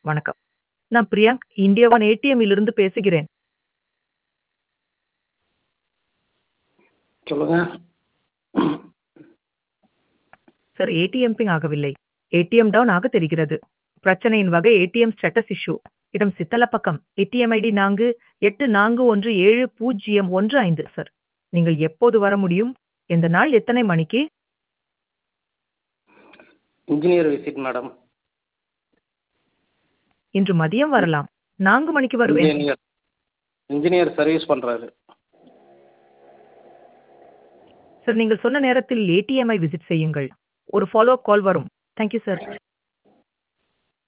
வணக்கம். நான் Priyank India one ஏடிஎம்மிலிருந்து பேசுகிறேன். சொல்லுங்க. சார் ஏடிஎம் பிங் ஆகவில்லை. ஏடிஎம் டவுன் ஆக தெரிகிறது. பிரச்சனையின் வகை ஏடிஎம் ஸ்டேட்டஸ் இஷ்யூ. இடம் சித்தலப்பக்கம். ஏடிஎம் ஐடி நான்கு எட்டு நான்கு ஒன்று ஏழு பூஜ்ஜியம் ஒன்று ஐந்து சார். நீங்கள் எப்போது வர முடியும்? எந்த நாள் எத்தனை மணிக்கு? Engineer visit madam. இன்று மதியம் வரலாம். 4 மணிக்கு வருவேன். இன்ஜினியர் இன்ஜினியர் சர்வீஸ் பண்றாரு. சார் நீங்கள் சொன்ன நேரத்தில் ஏடிஎம் ஐ விசிட் செய்யுங்கள். ஒரு ஃபாலோ அப் கால் வரும். Thank you sir.